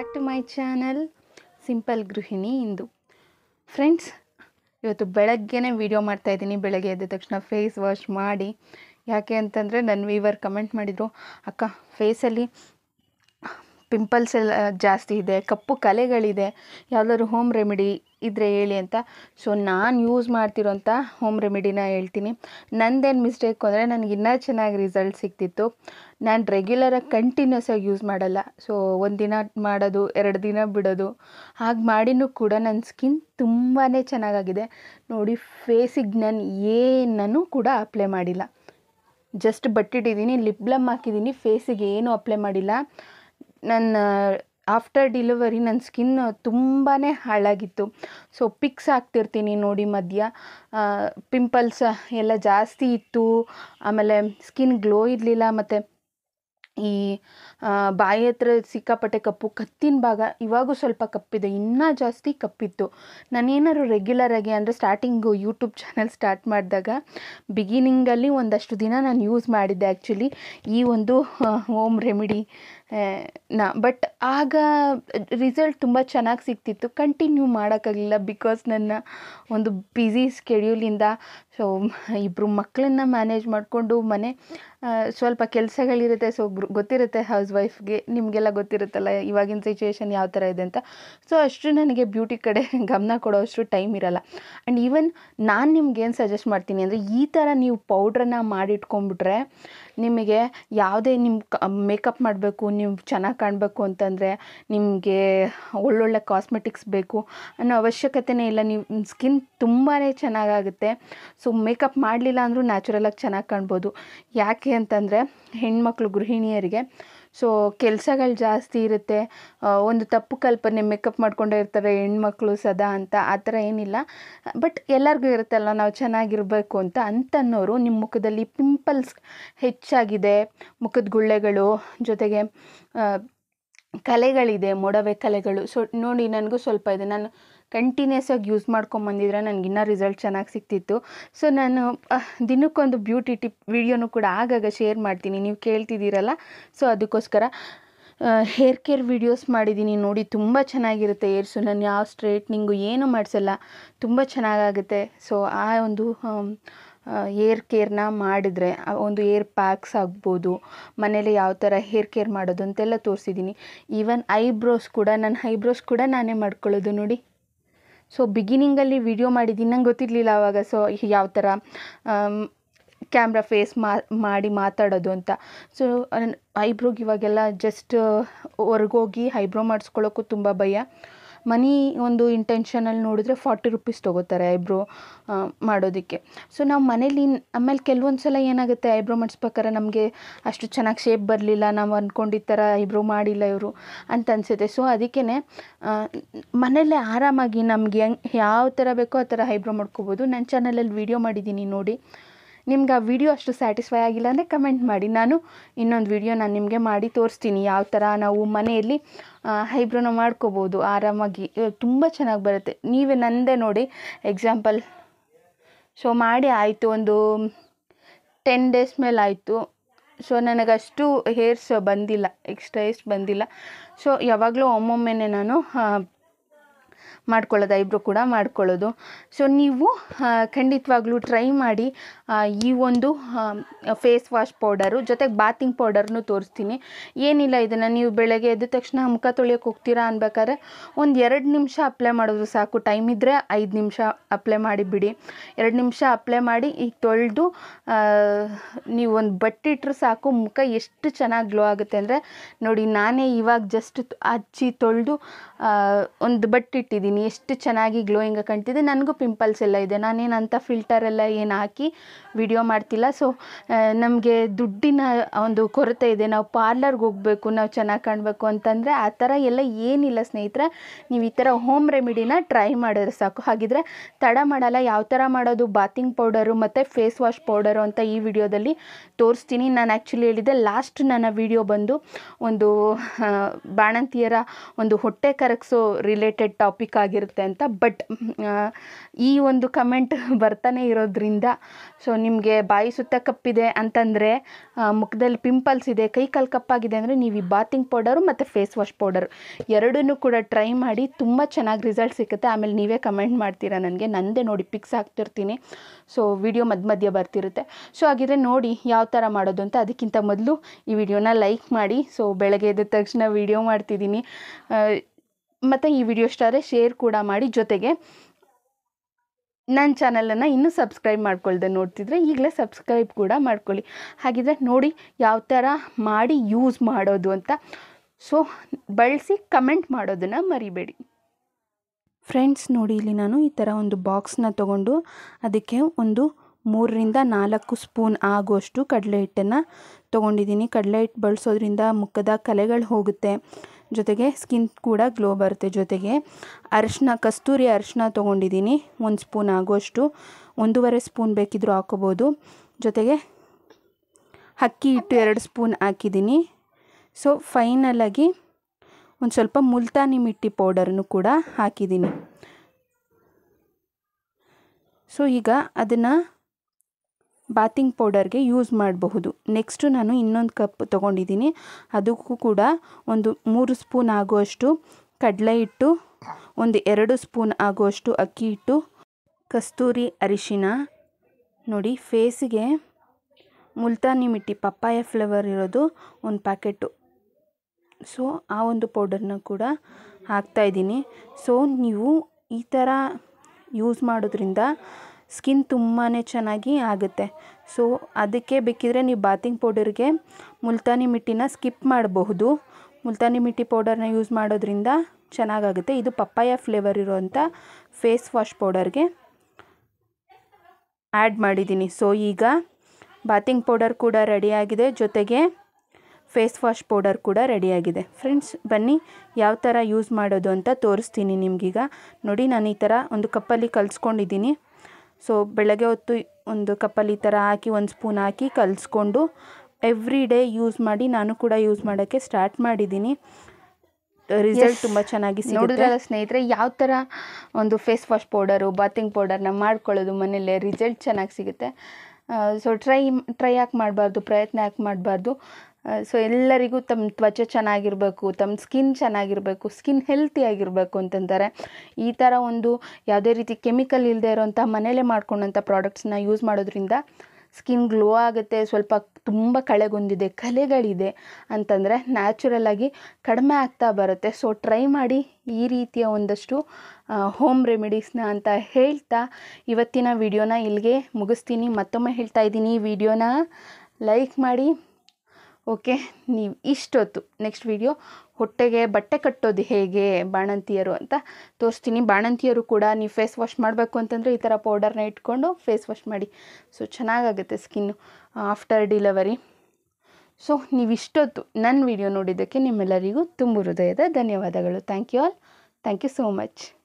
back to my channel simple ಗೃಹಿಣಿ ಇಂದು friends ಇವತ್ತು ಬೆಳಗ್ಗೆನೇ ವೀಡಿಯೋ ಮಾಡ್ತಾಯಿದ್ದೀನಿ ಬೆಳಗ್ಗೆ ಎದ್ದ ತಕ್ಷಣ ಫೇಸ್ ವಾಶ್ ಮಾಡಿ ಯಾಕೆ ಅಂತಂದರೆ ನನ್ನ ವೀವರ್ ಕಮೆಂಟ್ ಮಾಡಿದರು ಅಕ್ಕ ಫೇಸಲ್ಲಿ ಪಿಂಪಲ್ಸ್ ಎಲ್ಲ ಜಾಸ್ತಿ ಇದೆ ಕಪ್ಪು ಕಲೆಗಳಿದೆ ಯಾವುದಾದ್ರು ಹೋಮ್ ರೆಮಿಡಿ ಇದ್ದರೆ ಹೇಳಿ ಅಂತ ಸೊ ನಾನು ಯೂಸ್ ಮಾಡ್ತಿರೋಂಥ ಹೋಮ್ ರೆಮಿಡಿನ ಹೇಳ್ತೀನಿ ನಂದೇನು ಮಿಸ್ಟೇಕು ಅಂದರೆ ನನಗೆ ಇನ್ನೂ ಚೆನ್ನಾಗಿ ರಿಸಲ್ಟ್ ಸಿಗ್ತಿತ್ತು ನಾನು ರೆಗ್ಯುಲರಾಗಿ ಕಂಟಿನ್ಯೂಸ್ ಆಗಿ ಯೂಸ್ ಮಾಡಲ್ಲ ಸೊ ಒಂದಿನ ಮಾಡೋದು ಎರಡು ದಿನ ಬಿಡೋದು ಹಾಗೆ ಮಾಡಿನೂ ಕೂಡ ನನ್ನ ಸ್ಕಿನ್ ತುಂಬಾ ಚೆನ್ನಾಗಾಗಿದೆ ನೋಡಿ ಫೇಸಿಗೆ ನಾನು ಏನನ್ನೂ ಕೂಡ ಅಪ್ಲೈ ಮಾಡಿಲ್ಲ ಜಸ್ಟ್ ಬಟ್ಟಿಟ್ಟಿದ್ದೀನಿ ಲಿಪ್ ಬ್ಲಮ್ ಹಾಕಿದ್ದೀನಿ ಫೇಸಿಗೆ ಏನೂ ಅಪ್ಲೈ ಮಾಡಿಲ್ಲ ನನ್ನ ಆಫ್ಟರ್ ಡಿಲಿವರಿ ನನ್ನ ಸ್ಕಿನ್ ತುಂಬಾ ಹಾಳಾಗಿತ್ತು ಸೊ ಪಿಕ್ಸ್ ಹಾಕ್ತಿರ್ತೀನಿ ನೋಡಿ ಮಧ್ಯ ಪಿಂಪಲ್ಸ್ ಎಲ್ಲ ಜಾಸ್ತಿ ಇತ್ತು ಆಮೇಲೆ ಸ್ಕಿನ್ ಗ್ಲೋ ಇರಲಿಲ್ಲ ಮತ್ತು ಈ ಬಾಯಿ ಹತ್ರ ಸಿಕ್ಕಾಪಟ್ಟೆ ಕಪ್ಪು ಕತ್ತಿನ ಭಾಗ ಇವಾಗೂ ಸ್ವಲ್ಪ ಕಪ್ಪಿದೆ ಇನ್ನೂ ಜಾಸ್ತಿ ಕಪ್ಪಿತ್ತು ನಾನೇನಾದ್ರು ರೆಗ್ಯುಲರಾಗಿ ಅಂದರೆ ಸ್ಟಾರ್ಟಿಂಗು ಯೂಟ್ಯೂಬ್ ಚಾನಲ್ ಸ್ಟಾರ್ಟ್ ಮಾಡಿದಾಗ ಬಿಗಿನಿಂಗಲ್ಲಿ ಒಂದಷ್ಟು ದಿನ ನಾನು ಯೂಸ್ ಮಾಡಿದ್ದೆ ಆ್ಯಕ್ಚುಲಿ ಈ ಒಂದು ಹೋಮ್ ರೆಮಿಡಿ ನಾ ಬಟ್ ಆಗ ರಿಸಲ್ಟ್ ತುಂಬ ಚೆನ್ನಾಗಿ ಸಿಗ್ತಿತ್ತು ಕಂಟಿನ್ಯೂ ಮಾಡೋಕ್ಕಾಗಲಿಲ್ಲ ಬಿಕಾಸ್ ನನ್ನ ಒಂದು ಬ್ಯುಸಿ ಸ್ಕೆಡ್ಯೂಲಿಂದ ಸೊ ಇಬ್ಬರು ಮಕ್ಕಳನ್ನ ಮ್ಯಾನೇಜ್ ಮಾಡಿಕೊಂಡು ಮನೆ ಸ್ವಲ್ಪ ಕೆಲಸಗಳಿರುತ್ತೆ ಸೊ ಗೊತ್ತಿರುತ್ತೆ ಹೌಸ್ ವೈಫ್ಗೆ ನಿಮಗೆಲ್ಲ ಗೊತ್ತಿರುತ್ತಲ್ಲ ಇವಾಗಿನ ಸಿಚುವೇಶನ್ ಯಾವ ಥರ ಇದೆ ಅಂತ ಸೊ ಅಷ್ಟು ನನಗೆ ಬ್ಯೂಟಿ ಕಡೆ ಗಮನ ಕೊಡೋ ಅಷ್ಟು ಟೈಮ್ ಇರಲ್ಲ ಆ್ಯಂಡ್ ಈವನ್ ನಾನು ನಿಮ್ಗೆ ಏನು ಸಜೆಸ್ಟ್ ಮಾಡ್ತೀನಿ ಅಂದರೆ ಈ ಥರ ನೀವು ಪೌಡ್ರನ್ನ ಮಾಡಿಟ್ಕೊಂಡ್ಬಿಟ್ರೆ ನಿಮಗೆ ಯಾವುದೇ ನಿಮ್ಮ ಮೇಕಪ್ ಮಾಡಬೇಕು ನೀವು ಚೆನ್ನಾಗಿ ಕಾಣಬೇಕು ಅಂತಂದರೆ ನಿಮಗೆ ಒಳ್ಳೊಳ್ಳೆ ಕಾಸ್ಮೆಟಿಕ್ಸ್ ಬೇಕು ಅನ್ನೋ ಅವಶ್ಯಕತೆನೇ ಇಲ್ಲ ನೀವು ಸ್ಕಿನ್ ತುಂಬಾ ಚೆನ್ನಾಗಾಗುತ್ತೆ ಸೊ ಮೇಕಪ್ ಮಾಡಲಿಲ್ಲ ಅಂದರೂ ನ್ಯಾಚುರಲಾಗಿ ಚೆನ್ನಾಗಿ ಕಾಣ್ಬೋದು ಯಾಕೆ ಅಂತಂದರೆ ಹೆಣ್ಮಕ್ಳು ಗೃಹಿಣಿಯರಿಗೆ ಸೊ ಕೆಲಸಗಳು ಜಾಸ್ತಿ ಇರುತ್ತೆ ಒಂದು ತಪ್ಪು ಕಲ್ಪನೆ ಮೇಕಪ್ ಮಾಡ್ಕೊಂಡೇ ಇರ್ತಾರೆ ಹೆಣ್ಮಕ್ಳು ಸದಾ ಅಂತ ಆ ಥರ ಏನಿಲ್ಲ ಬಟ್ ಎಲ್ಲರಿಗೂ ಇರುತ್ತಲ್ಲ ನಾವು ಚೆನ್ನಾಗಿರಬೇಕು ಅಂತ ಅಂತನ್ನೋರು ನಿಮ್ಮ ಮುಖದಲ್ಲಿ ಪಿಂಪಲ್ಸ್ ಹೆಚ್ಚಾಗಿದೆ ಮುಖದ ಗುಳ್ಳೆಗಳು ಜೊತೆಗೆ ಕಲೆಗಳಿದೆ ಮೊಡವೆ ಕಲೆಗಳು ಸೊ ನೋಡಿ ನನಗೂ ಸ್ವಲ್ಪ ಇದೆ ನಾನು ಕಂಟಿನ್ಯೂಸ್ ಆಗಿ ಯೂಸ್ ಮಾಡ್ಕೊಂಬಂದಿದ್ರೆ ನನಗಿನ್ನೂ ರಿಸಲ್ಟ್ ಚೆನ್ನಾಗಿ ಸಿಗ್ತಿತ್ತು ಸೊ ನಾನು ದಿನಕ್ಕೊಂದು ಬ್ಯೂಟಿ ಟಿಪ್ ವಿಡಿಯೋನು ಕೂಡ ಆಗಾಗ ಶೇರ್ ಮಾಡ್ತೀನಿ ನೀವು ಕೇಳ್ತಿದ್ದೀರಲ್ಲ ಸೊ ಅದಕ್ಕೋಸ್ಕರ ಹೇರ್ ಕೇರ್ ವಿಡಿಯೋಸ್ ಮಾಡಿದ್ದೀನಿ ನೋಡಿ ತುಂಬ ಚೆನ್ನಾಗಿರುತ್ತೆ ಏರ್ಸು ನಾನು ಯಾವ ಸ್ಟ್ರೇಟ್ನಿಂಗು ಏನೂ ಮಾಡಿಸಲ್ಲ ತುಂಬ ಚೆನ್ನಾಗಾಗುತ್ತೆ ಸೊ ಆ ಒಂದು ಏರ್ ಕೇರ್ನ ಮಾಡಿದರೆ ಒಂದು ಏರ್ ಪ್ಯಾಕ್ಸ್ ಆಗ್ಬೋದು ಮನೇಲಿ ಯಾವ ಥರ ಹೇರ್ ಕೇರ್ ಮಾಡೋದು ಅಂತೆಲ್ಲ ತೋರಿಸಿದ್ದೀನಿ ಈವನ್ ಐಬ್ರೋಸ್ ಕೂಡ ನನ್ನ ಐಬ್ರೋಸ್ ಕೂಡ ನಾನೇ ಮಾಡ್ಕೊಳ್ಳೋದು ನೋಡಿ ಸೊ ಬಿಗಿನಿಂಗಲ್ಲಿ ವಿಡಿಯೋ ಮಾಡಿದ್ದೀನಿ ನಂಗೆ ಗೊತ್ತಿರಲಿಲ್ಲ ಆವಾಗ ಸೊ ಯಾವ ಥರ ಕ್ಯಾಮ್ರಾ ಫೇಸ್ ಮಾ ಮಾಡಿ ಮಾತಾಡೋದು ಅಂತ ಸೊ ಐಬ್ರೋಗೆ ಇವಾಗೆಲ್ಲ ಜಸ್ಟ್ ಹೊರ್ಗೋಗಿ ಐಬ್ರೋ ಮಾಡಿಸ್ಕೊಳ್ಳೋಕ್ಕೂ ತುಂಬ ಭಯ ಮನಿ ಒಂದು ಇಂಟೆನ್ಷನಲ್ಲಿ ನೋಡಿದ್ರೆ ಫಾರ್ಟಿ ರುಪೀಸ್ ತೊಗೋತಾರೆ ಐಬ್ರೋ ಮಾಡೋದಕ್ಕೆ ಸೊ ನಾವು ಮನೇಲಿ ಆಮೇಲೆ ಕೆಲವೊಂದು ಸಲ ಏನಾಗುತ್ತೆ ಐಬ್ರೋ ಮಾಡಿಸ್ಬೇಕಾರೆ ನಮಗೆ ಅಷ್ಟು ಚೆನ್ನಾಗಿ ಶೇಪ್ ಬರಲಿಲ್ಲ ನಾವು ಅಂದ್ಕೊಂಡಿದ್ದ ಥರ ಐಬ್ರೋ ಮಾಡಿಲ್ಲ ಇವರು ಅಂತ ಅನಿಸುತ್ತೆ ಸೊ ಅದಕ್ಕೇ ಮನೆಯಲ್ಲೇ ಆರಾಮಾಗಿ ನಮಗೆ ಹೆಂಗೆ ಯಾವ ಥರ ಬೇಕೋ ಆ ಥರ ಐಬ್ರೋ ಮಾಡ್ಕೋಬೋದು ನನ್ನ ಚಾನಲಲ್ಲಿ ವೀಡಿಯೋ ಮಾಡಿದ್ದೀನಿ ನೋಡಿ ನಿಮ್ಗೆ ಆ ವಿಡಿಯೋ ಅಷ್ಟು ಸ್ಯಾಟಿಸ್ಫೈ ಆಗಿಲ್ಲ ಅಂದರೆ ಕಮೆಂಟ್ ಮಾಡಿ ನಾನು ಇನ್ನೊಂದು ವಿಡಿಯೋ ನಾನು ನಿಮಗೆ ಮಾಡಿ ತೋರಿಸ್ತೀನಿ ಯಾವ ಥರ ನಾವು ಮನೆಯಲ್ಲಿ ಐಬ್ರೋನ ಮಾಡ್ಕೋಬೋದು ಆರಾಮಾಗಿ ತುಂಬ ಚೆನ್ನಾಗಿ ಬರುತ್ತೆ ನೀವೇ ನಂದೇ ನೋಡಿ ಎಕ್ಸಾಂಪಲ್ ಸೊ ಮಾಡಿ ಆಯಿತು ಒಂದು ಟೆನ್ ಡೇಸ್ ಮೇಲೆ ಆಯಿತು ಸೊ ನನಗಷ್ಟು ಹೇರ್ಸ್ ಬಂದಿಲ್ಲ ಎಕ್ಸ್ಟ್ರಾ ಹೇರ್ಸ್ ಬಂದಿಲ್ಲ ಸೊ ಯಾವಾಗಲೂ ಒಮ್ಮೊಮ್ಮೆನೇ ನಾನು ಮಾಡ್ಕೊಳ್ಳೋದು ಐಬ್ರೋ ಕೂಡ ಮಾಡ್ಕೊಳ್ಳೋದು ಸೊ ನೀವು ಖಂಡಿತವಾಗ್ಲೂ ಟ್ರೈ ಮಾಡಿ ಈ ಒಂದು ಫೇಸ್ ವಾಶ್ ಪೌಡರು ಜೊತೆಗೆ ಬಾತಿಂಗ್ ಪೌಡರ್ನು ತೋರಿಸ್ತೀನಿ ಏನಿಲ್ಲ ಇದನ್ನು ನೀವು ಬೆಳಗ್ಗೆ ಎದ್ದ ತಕ್ಷಣ ಮುಖ ತೊಳೆಯೋಕೆ ಹೋಗ್ತೀರಾ ಅನ್ಬೇಕಾದ್ರೆ ಒಂದು ಎರಡು ನಿಮಿಷ ಅಪ್ಲೈ ಮಾಡೋದು ಸಾಕು ಟೈಮ್ ಇದ್ದರೆ ಐದು ನಿಮಿಷ ಅಪ್ಲೈ ಮಾಡಿ ಬಿಡಿ ಎರಡು ನಿಮಿಷ ಅಪ್ಲೈ ಮಾಡಿ ಈಗ ತೊಳೆದು ನೀವು ಒಂದು ಬಟ್ಟೆ ಇಟ್ಟರು ಸಾಕು ಮುಖ ಎಷ್ಟು ಚೆನ್ನಾಗಿ ಗ್ಲೋ ಆಗುತ್ತೆ ಅಂದರೆ ನೋಡಿ ನಾನೇ ಇವಾಗ ಜಸ್ಟ್ ಹಚ್ಚಿ ತೊಳೆದು ಒಂದು ಬಟ್ಟೆ ಇಟ್ಟಿದ್ದೀನಿ ಎಷ್ಟು ಚೆನ್ನಾಗಿ ಗ್ಲೋಯಿಂಗ್ ಕಾಣ್ತಿದೆ ನನಗೂ ಪಿಂಪಲ್ಸ್ ಎಲ್ಲ ಇದೆ ನಾನೇನು ಅಂಥ ಫಿಲ್ಟರ್ ಎಲ್ಲ ಏನು ಹಾಕಿ ವಿಡಿಯೋ ಮಾಡ್ತಿಲ್ಲ ಸೊ ನಮಗೆ ದುಡ್ಡಿನ ಒಂದು ಕೊರತೆ ಇದೆ ನಾವು ಪಾರ್ಲರ್ಗೆ ಹೋಗಬೇಕು ನಾವು ಚೆನ್ನಾಗಿ ಕಾಣಬೇಕು ಅಂತಂದರೆ ಆ ಥರ ಎಲ್ಲ ಏನಿಲ್ಲ ಸ್ನೇಹಿತರೆ ನೀವು ಈ ಥರ ಹೋಮ್ ರೆಮಿಡಿನ ಟ್ರೈ ಮಾಡಿದ್ರೆ ಸಾಕು ಹಾಗಿದ್ರೆ ತಡ ಮಾಡಲ್ಲ ಯಾವ ಥರ ಮಾಡೋದು ಬಾತಿಂಗ್ ಪೌಡರು ಮತ್ತು ಫೇಸ್ ವಾಶ್ ಪೌಡರು ಅಂತ ಈ ವಿಡಿಯೋದಲ್ಲಿ ತೋರಿಸ್ತೀನಿ ನಾನು ಆ್ಯಕ್ಚುಲಿ ಹೇಳಿದೆ ಲಾಸ್ಟ್ ನನ್ನ ವಿಡಿಯೋ ಬಂದು ಒಂದು ಬಾಣಂತಿಯರ ಒಂದು ಹೊಟ್ಟೆ ಕರಗಿಸೋ ರಿಲೇಟೆಡ್ ಟಾಪಿಕ್ ಆಗಿರುತ್ತೆ ಅಂತ ಬಟ್ ಈ ಒಂದು ಕಮೆಂಟ್ ಬರ್ತಾನೆ ಇರೋದ್ರಿಂದ ಸೊ ನಿಮಗೆ ಬಾಯಿ ಸುತ್ತ ಕಪ್ಪಿದೆ ಅಂತಂದರೆ ಮುಖದಲ್ಲಿ ಪಿಂಪಲ್ಸ್ ಇದೆ ಕೈ ಕಾಲು ಕಪ್ಪಾಗಿದೆ ಅಂದರೆ ನೀವು ಈ ಬಾತಿಂಗ್ ಪೌಡರು ಮತ್ತು ಫೇಸ್ ವಾಶ್ ಪೌಡರ್ ಎರಡನ್ನೂ ಕೂಡ ಟ್ರೈ ಮಾಡಿ ತುಂಬ ಚೆನ್ನಾಗಿ ರಿಸಲ್ಟ್ ಸಿಗುತ್ತೆ ಆಮೇಲೆ ನೀವೇ ಕಮೆಂಟ್ ಮಾಡ್ತೀರಾ ನನಗೆ ನಂದೇ ನೋಡಿ ಪಿಕ್ಸ್ ಹಾಕ್ತಿರ್ತೀನಿ ಸೊ ವಿಡಿಯೋ ಮಧ್ಯ ಮಧ್ಯ ಬರ್ತಿರುತ್ತೆ ಸೊ ಹಾಗಿದ್ರೆ ನೋಡಿ ಯಾವ ಥರ ಮಾಡೋದು ಅಂತ ಅದಕ್ಕಿಂತ ಮೊದಲು ಈ ವಿಡಿಯೋನ ಲೈಕ್ ಮಾಡಿ ಸೊ ಬೆಳಗ್ಗೆ ಎದ್ದ ತಕ್ಷಣ ವಿಡಿಯೋ ಮಾಡ್ತಿದ್ದೀನಿ ಮತ್ತು ಈ ವಿಡಿಯೋ ಇಷ್ಟ ಆದರೆ ಶೇರ್ ಕೂಡ ಮಾಡಿ ಜೊತೆಗೆ ನನ್ನ ಚಾನಲನ್ನು ಇನ್ನೂ ಸಬ್ಸ್ಕ್ರೈಬ್ ಮಾಡ್ಕೊಳ್ದೆ ನೋಡ್ತಿದ್ರೆ ಈಗಲೇ ಸಬ್ಸ್ಕ್ರೈಬ್ ಕೂಡ ಮಾಡ್ಕೊಳ್ಳಿ ಹಾಗಿದ್ರೆ ನೋಡಿ ಯಾವ ಥರ ಮಾಡಿ ಯೂಸ್ ಮಾಡೋದು ಅಂತ ಸೊ ಬಳಸಿ ಕಮೆಂಟ್ ಮಾಡೋದನ್ನು ಮರಿಬೇಡಿ ಫ್ರೆಂಡ್ಸ್ ನೋಡಿ ಇಲ್ಲಿ ನಾನು ಈ ಥರ ಒಂದು ಬಾಕ್ಸ್ನ ತೊಗೊಂಡು ಅದಕ್ಕೆ ಒಂದು ಮೂರರಿಂದ ನಾಲ್ಕು ಸ್ಪೂನ್ ಆಗುವಷ್ಟು ಕಡಲೆ ಹಿಟ್ಟನ್ನು ತೊಗೊಂಡಿದ್ದೀನಿ ಕಡಲೆ ಹಿಟ್ಟು ಬಳಸೋದ್ರಿಂದ ಮುಖದ ಕಲೆಗಳು ಹೋಗುತ್ತೆ ಜೊತೆಗೆ ಸ್ಕಿನ್ ಕೂಡ ಗ್ಲೋ ಬರುತ್ತೆ ಜೊತೆಗೆ ಅರಿಶಿನ ಕಸ್ತೂರಿ ಅರಿಶಿನ ತೊಗೊಂಡಿದ್ದೀನಿ ಒಂದು ಸ್ಪೂನ್ ಆಗುವಷ್ಟು ಒಂದೂವರೆ ಸ್ಪೂನ್ ಬೇಕಿದ್ರೂ ಹಾಕೋಬೋದು ಜೊತೆಗೆ ಅಕ್ಕಿ ಹಿಟ್ಟು ಎರಡು ಸ್ಪೂನ್ ಹಾಕಿದ್ದೀನಿ ಸೊ ಫೈನಲಾಗಿ ಒಂದು ಸ್ವಲ್ಪ ಮುಲ್ತಾನಿ ಮಿಟ್ಟಿ ಪೌಡರನ್ನು ಕೂಡ ಹಾಕಿದ್ದೀನಿ ಸೊ ಈಗ ಅದನ್ನು ಬಾತಿಂಗ್ ಪೌಡರ್ಗೆ ಯೂಸ್ ಮಾಡಬಹುದು ನೆಕ್ಸ್ಟು ನಾನು ಇನ್ನೊಂದು ಕಪ್ ತೊಗೊಂಡಿದ್ದೀನಿ ಅದಕ್ಕೂ ಕೂಡ ಒಂದು ಮೂರು ಸ್ಪೂನ್ ಆಗುವಷ್ಟು ಕಡಲೆ ಹಿಟ್ಟು ಒಂದು ಎರಡು ಸ್ಪೂನ್ ಆಗುವಷ್ಟು ಅಕ್ಕಿ ಹಿಟ್ಟು ಕಸ್ತೂರಿ ಅರಿಶಿನ ನೋಡಿ ಫೇಸಿಗೆ ಮುಲ್ತಾನಿ ಮಿಟ್ಟಿ ಪಪ್ಪಾಯ ಫ್ಲೇವರ್ ಇರೋದು ಒಂದು ಪ್ಯಾಕೆಟು ಸೊ ಆ ಒಂದು ಪೌಡರ್ನ ಕೂಡ ಹಾಕ್ತಾಯಿದ್ದೀನಿ ಸೊ ನೀವು ಈ ಥರ ಯೂಸ್ ಮಾಡೋದ್ರಿಂದ ಸ್ಕಿನ್ ತುಂಬಾ ಚೆನ್ನಾಗಿ ಆಗುತ್ತೆ ಸೊ ಅದಕ್ಕೆ ಬೇಕಿದ್ರೆ ನೀವು ಬಾತಿಂಗ್ ಪೌಡರ್ಗೆ ಮುಲ್ತಾನಿ ಮಿಟ್ಟಿನ ಸ್ಕಿಪ್ ಮಾಡಬಹುದು ಮುಲ್ತಾನಿ ಮಿಟ್ಟಿ ಪೌಡರ್ನ ಯೂಸ್ ಮಾಡೋದ್ರಿಂದ ಚೆನ್ನಾಗಾಗುತ್ತೆ ಇದು ಪಪ್ಪಾಯ ಫ್ಲೇವರ್ ಇರೋವಂಥ ಫೇಸ್ ವಾಶ್ ಪೌಡರ್ಗೆ ಆ್ಯಡ್ ಮಾಡಿದ್ದೀನಿ ಸೊ ಈಗ ಬಾತಿಂಗ್ ಪೌಡರ್ ಕೂಡ ರೆಡಿಯಾಗಿದೆ ಜೊತೆಗೆ ಫೇಸ್ ವಾಶ್ ಪೌಡರ್ ಕೂಡ ರೆಡಿಯಾಗಿದೆ ಫ್ರೆಂಡ್ಸ್ ಬನ್ನಿ ಯಾವ ಥರ ಯೂಸ್ ಮಾಡೋದು ಅಂತ ತೋರಿಸ್ತೀನಿ ನಿಮಗೀಗ ನೋಡಿ ನಾನು ಈ ಥರ ಒಂದು ಕಪ್ಪಲ್ಲಿ ಕಲಿಸ್ಕೊಂಡಿದ್ದೀನಿ ಸೊ ಬೆಳಗ್ಗೆ ಹೊತ್ತು ಒಂದು ಕಪ್ಪಲ್ಲಿ ಈ ಥರ ಹಾಕಿ ಒಂದು ಸ್ಪೂನ್ ಹಾಕಿ ಕಲಿಸ್ಕೊಂಡು ಎವ್ರಿ ಡೇ ಯೂಸ್ ಮಾಡಿ ನಾನು ಕೂಡ ಯೂಸ್ ಮಾಡೋಕ್ಕೆ ಸ್ಟಾರ್ಟ್ ಮಾಡಿದ್ದೀನಿ ರಿಸಲ್ಟ್ ತುಂಬ ಚೆನ್ನಾಗಿ ನೋಡಿದ್ರಲ್ಲ ಸ್ನೇಹಿತರೆ ಯಾವ ಥರ ಒಂದು ಫೇಸ್ ವಾಶ್ ಪೌಡರು ಬಾತಿಂಗ್ ಪೌಡರ್ನ ಮಾಡ್ಕೊಳ್ಳೋದು ಮನೇಲೆ ರಿಸಲ್ಟ್ ಚೆನ್ನಾಗಿ ಸಿಗುತ್ತೆ ಸೊ ಟ್ರೈ ಟ್ರೈ ಯಾಕೆ ಮಾಡಬಾರ್ದು ಪ್ರಯತ್ನ ಯಾಕೆ ಮಾಡಬಾರ್ದು ಸೊ ಎಲ್ಲರಿಗೂ ತಮ್ಮ ತ್ವಚೆ ಚೆನ್ನಾಗಿರಬೇಕು ತಮ್ಮ ಸ್ಕಿನ್ ಚೆನ್ನಾಗಿರಬೇಕು ಸ್ಕಿನ್ ಹೆಲ್ತಿಯಾಗಿರಬೇಕು ಅಂತಂತಾರೆ ಈ ಥರ ಒಂದು ಯಾವುದೇ ರೀತಿ ಕೆಮಿಕಲ್ ಇಲ್ಲದೆ ಇರೋಂಥ ಮನೇಲೇ ಮಾಡ್ಕೊಂಡಂಥ ಪ್ರಾಡಕ್ಟ್ಸ್ನ ಯೂಸ್ ಮಾಡೋದ್ರಿಂದ ಸ್ಕಿನ್ ಗ್ಲೋ ಆಗುತ್ತೆ ಸ್ವಲ್ಪ ತುಂಬ ಕಳೆಗೊಂದಿದೆ ಕಲೆಗಳಿದೆ ಅಂತಂದರೆ ನ್ಯಾಚುರಲಾಗಿ ಕಡಿಮೆ ಆಗ್ತಾ ಬರುತ್ತೆ ಸೊ ಟ್ರೈ ಮಾಡಿ ಈ ರೀತಿಯ ಒಂದಷ್ಟು ಹೋಮ್ ರೆಮಿಡೀಸ್ನ ಅಂತ ಹೇಳ್ತಾ ಇವತ್ತಿನ ವಿಡಿಯೋನ ಇಲ್ಲಿಗೆ ಮುಗಿಸ್ತೀನಿ ಮತ್ತೊಮ್ಮೆ ಹೇಳ್ತಾ ಇದ್ದೀನಿ ಈ ವಿಡಿಯೋನ ಲೈಕ್ ಮಾಡಿ ಓಕೆ ನೀವು ಇಷ್ಟೊತ್ತು ನೆಕ್ಸ್ಟ್ ವಿಡಿಯೋ ಹೊಟ್ಟೆಗೆ ಬಟ್ಟೆ ಕಟ್ಟೋದು ಹೇಗೆ ಬಾಣಂತಿಯರು ಅಂತ ತೋರಿಸ್ತೀನಿ ಬಾಣಂತಿಯರು ಕೂಡ ನೀವು ಫೇಸ್ ವಾಶ್ ಮಾಡಬೇಕು ಅಂತಂದರೆ ಈ ಥರ ಪೌಡರ್ನ ಇಟ್ಕೊಂಡು ಫೇಸ್ ವಾಶ್ ಮಾಡಿ ಸೊ ಚೆನ್ನಾಗಾಗುತ್ತೆ ಸ್ಕಿನ್ನು ಆಫ್ಟರ್ ಡಿಲವರಿ ಸೊ ನೀವು ಇಷ್ಟೊತ್ತು ನನ್ನ ವಿಡಿಯೋ ನೋಡಿದ್ದಕ್ಕೆ ನಿಮ್ಮೆಲ್ಲರಿಗೂ ತುಂಬ ಹೃದಯದ ಧನ್ಯವಾದಗಳು thank you all thank you so much